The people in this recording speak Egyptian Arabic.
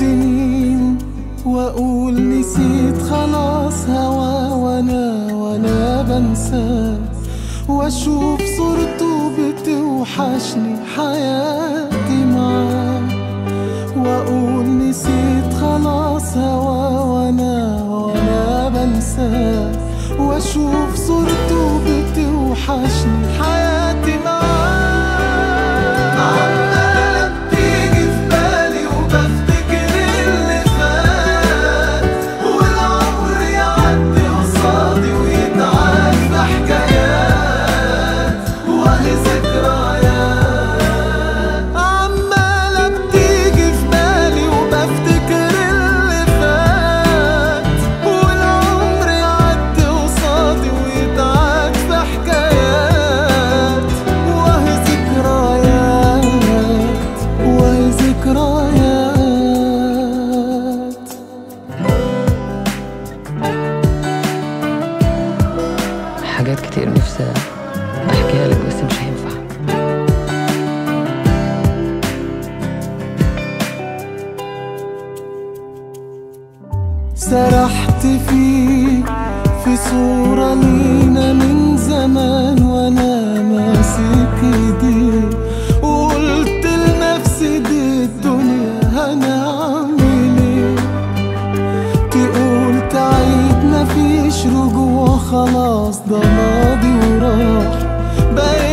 السنين واقول نسيت خلاص هوا وانا وانا بنساه واشوف صورته بتوحشني حياتي معاه واقول نسيت خلاص هوا وانا وانا بنساه واشوف صورته بتوحشني حياتي معاه عمالة بتيجي في بالي وبفتكر اللي فات والعمر يعدي قصادي ويتعاد في حكايات وأهي ذكريات عمالة بتيجي في بالي وبفتكر اللي فات والعمر يعدي قصادي ويتعاد في حكايات وأهي ذكريات وأهي ذكريات حاجات كتير نفسي احكيها لك بس مش هينفع سرحت فيك في صورة لينا من زمان وانا ماسك ايديك وقلت لنفسي دي الدنيا هنعمل ايه تقول تعيد مفيش رجوع خلاص ده ماضي وراح بقيت